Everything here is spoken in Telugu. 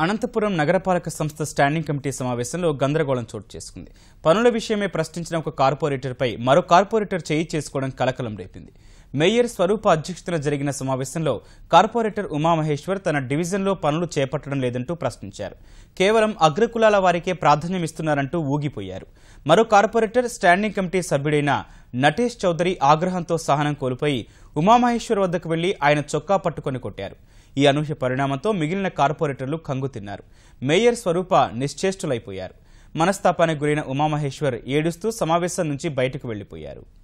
అనంతపురం నగరపాలక సంస్థ స్టాండింగ్ కమిటీ సమావేశంలో గందరగోళం చోటు చేసుకుంది పనుల విషయమే ప్రశ్నించిన ఒక కార్పొరేటర్పై మరో కార్పొరేటర్ చేయి చేసుకోవడం కలకలం రేపింది మేయర్ స్వరూప అధ్యక్షతన జరిగిన సమావేశంలో కార్పొరేటర్ ఉమామహేశ్వర్ తన డివిజన్లో పనులు చేపట్టడం లేదంటూ ప్రశ్నించారు కేవలం అగ్రకులాల వారికే ప్రాధాన్యం ఇస్తున్నారంటూ ఊగిపోయారు మరో కార్పొరేటర్ స్టాండింగ్ కమిటీ సభ్యుడైన నటేష్ చౌదరి ఆగ్రహంతో సహనం కోల్పోయి ఉమామహేశ్వర్ వద్దకు వెళ్లి ఆయన చొక్కా పట్టుకొని కొట్టారు ఈ అనూహ్య పరిణామంతో మిగిలిన కార్పొరేటర్లు కంగు తిన్నారు మేయర్ స్వరూప నిశ్చేష్టులైపోయారు మనస్తాపానికి గురైన ఉమామహేశ్వర్ ఏడుస్తూ సమావేశం నుంచి బయటకు వెళ్లిపోయారు